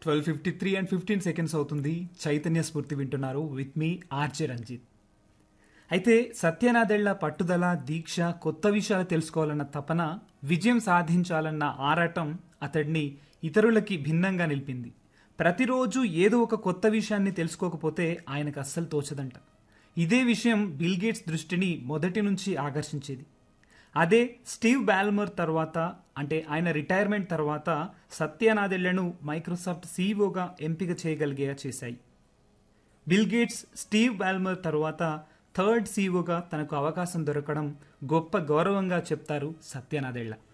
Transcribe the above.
twelve fifty three and fifteen seconds అవుతుంది చైతన్య స్ఫూర్తి వింటున్నారు విత్ మీ ఆర్జే రంజిత్ అయితే సత్యనాథేళ్ల పట్టుదల దీక్ష కొత్త విషయాలు తెలుసుకోవాలన్న తపన విజయం సాధించాలన్న ఆరాటం అతడిని ఇతరులకి భిన్నంగా నిలిపింది ప్రతిరోజు ఏదో ఒక కొత్త విషయాన్ని తెలుసుకోకపోతే ఆయనకు అస్సలు తోచదంట ఇదే విషయం బిల్ గేట్స్ దృష్టిని మొదటి నుంచి ఆకర్షించేది అదే స్టీవ్ బాల్మర్ తర్వాత అంటే ఆయన రిటైర్మెంట్ తర్వాత సత్యనాథెళ్లను మైక్రోసాఫ్ట్ సీఈఓగా ఎంపిక చేయగలిగేలా చేశాయి బిల్ గేట్స్ స్టీవ్ బాల్మర్ తర్వాత థర్డ్ సీఈఓగా తనకు అవకాశం దొరకడం గొప్ప గౌరవంగా చెప్తారు సత్యనాథెళ్ల